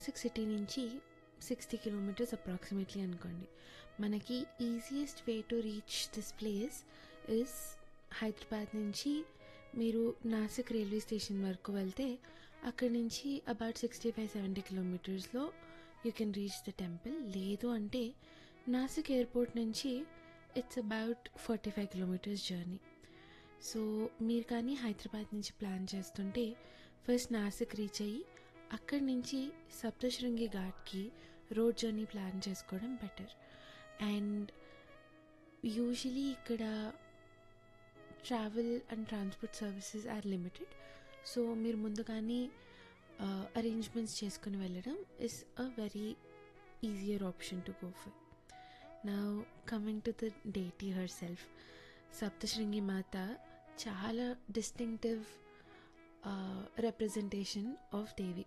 Nashik city నుంచి sixty kilometres approximately అనుకోండి మనకి easiest way to reach this place is Hyderabad నుంచి మీరు నాసిక్ రైల్వే స్టేషన్ వరకు వెళ్తే అక్కడి నుంచి అబౌట్ సిక్స్టీ ఫైవ్ సెవెంటీ కిలోమీటర్స్లో you can reach the temple లేదు అంటే నాసిక్ ఎయిర్పోర్ట్ నుంచి it's about forty five kilometres journey so మీరు కానీ హైదరాబాద్ నుంచి ప్లాన్ చేస్తుంటే ఫస్ట్ నాసిక్ రీచ్ అయ్యి అక్కడి నుంచి సప్తశృంగి ఘాట్కి రోడ్ జర్నీ ప్లాన్ చేసుకోవడం బెటర్ అండ్ యూజువలీ ఇక్కడ travel and transport services are limited so మీరు ముందుగానే అరేంజ్మెంట్స్ చేసుకుని వెళ్ళడం is a very easier option to go for నా coming to the deity herself Saptashrungi Mata చాలా distinctive representation of Devi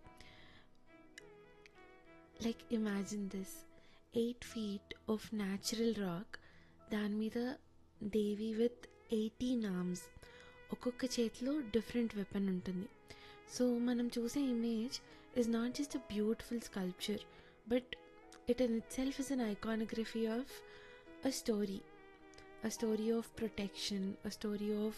like imagine this eight feet of natural rock దాని మీద దేవి with eighteen arms ఒక్కొక్క చేతిలో డిఫరెంట్ వెపన్ ఉంటుంది so మనం చూసే image is not just a beautiful sculpture but it in itself is an iconography of a story a story of protection, a story of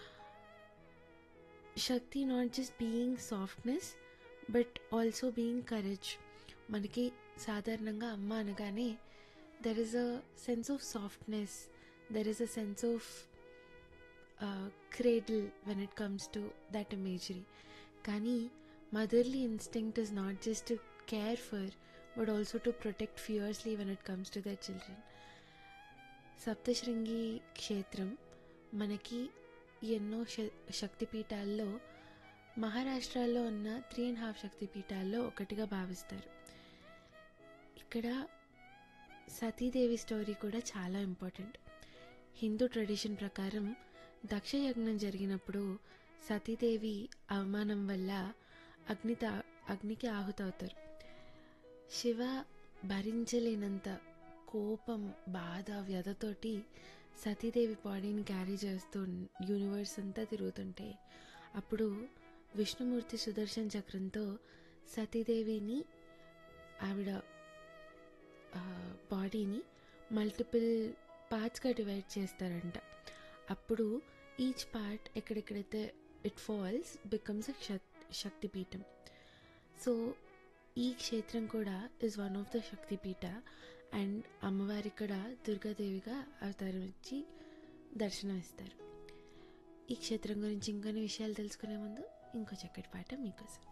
Shakti not just being softness, but also being courage. మనకి సాధారణంగా అమ్మ అనగానే there is a sense of softness there is a sense of cradle when it comes to that imagery కానీ motherly instinct is not just to care for but also to protect fiercely when it comes to their children Saptashrungi క్షేత్రం మనకి ఎన్నో శ శక్తిపీఠాల్లో మహారాష్ట్రలో ఉన్న three and half శక్తిపీఠాల్లో ఒకటిగా భావిస్తారు ఇక్కడ సతీదేవి స్టోరీ కూడా చాలా ఇంపార్టెంట్ హిందూ ట్రెడిషన్ ప్రకారం దక్షయజ్ఞం జరిగినప్పుడు సతీదేవి అవమానం వల్ల అగ్నిత అగ్నికి ఆహుతవుతారు శివ భరించలేనంత కోపం బాధ వ్యధతోటి సతీదేవి బాడీని క్యారీ చేస్తూ యూనివర్స్ అంతా తిరుగుతుంటే అప్పుడు విష్ణుమూర్తి సుదర్శన్ చక్రంతో సతీదేవిని ఆవిడ బాడీని మల్టిపుల్ పార్ట్స్గా డివైడ్ చేస్తారంట అప్పుడు ఈచ్ పార్ట్ ఎక్కడెక్కడైతే it falls becomes a Shaktipeetham so ఈ క్షేత్రం కూడా is one of the Shaktipeetha and అమ్మవారి ఇక్కడ దుర్గాదేవిగా అవతారం ఇచ్చి దర్శనం ఇస్తారు ఈ క్షేత్రం గురించి ఇంకొన్ని విషయాలు తెలుసుకునే ముందు ఇంకో చక్కటి పాట మీకోసం